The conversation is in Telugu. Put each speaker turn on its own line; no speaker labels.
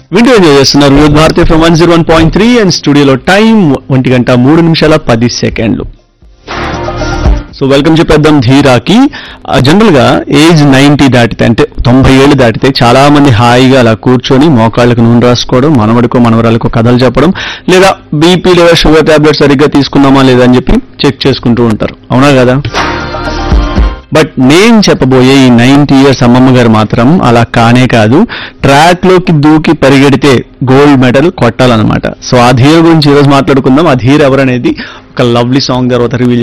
వింటూ ఎంజాయ్ చేస్తున్నారు Vividh Bharati from one zero one point three and స్టూడియోలో టైం ఒంటి గంట మూడు నిమిషాల పది సెకండ్లు సో వెల్కమ్ చెప్పేద్దాం ధీరాకి జనరల్ గా ఏజ్ నైన్టీ దాటితే అంటే తొంభై ఏళ్ళు దాటితే చాలా మంది హాయిగా అలా కూర్చొని మోకాళ్ళకు నూనె రాసుకోవడం మనవడికో మనవరాలకు కథలు చెప్పడం లేదా బీపీ లేదా షుగర్ టాబ్లెట్ సరిగ్గా తీసుకున్నామా లేదా అని చెప్పి చెక్ చేసుకుంటూ ఉంటారు అవునా కదా బట్ నేను చెప్పబోయే ఈ నైన్టీ ఇయర్స్ అమ్మమ్మ గారు మాత్రం అలా కానే కాదు ట్రాక్ లోకి దూకి పరిగెడితే గోల్డ్ మెడల్ కొట్టాలన్నమాట సో ఆ ధీర గురించి ఈరోజు మాట్లాడుకుందాం ఆ ధీర ఎవరనేది ఒక లవ్లీ సాంగ్ తర్వాత రివీల్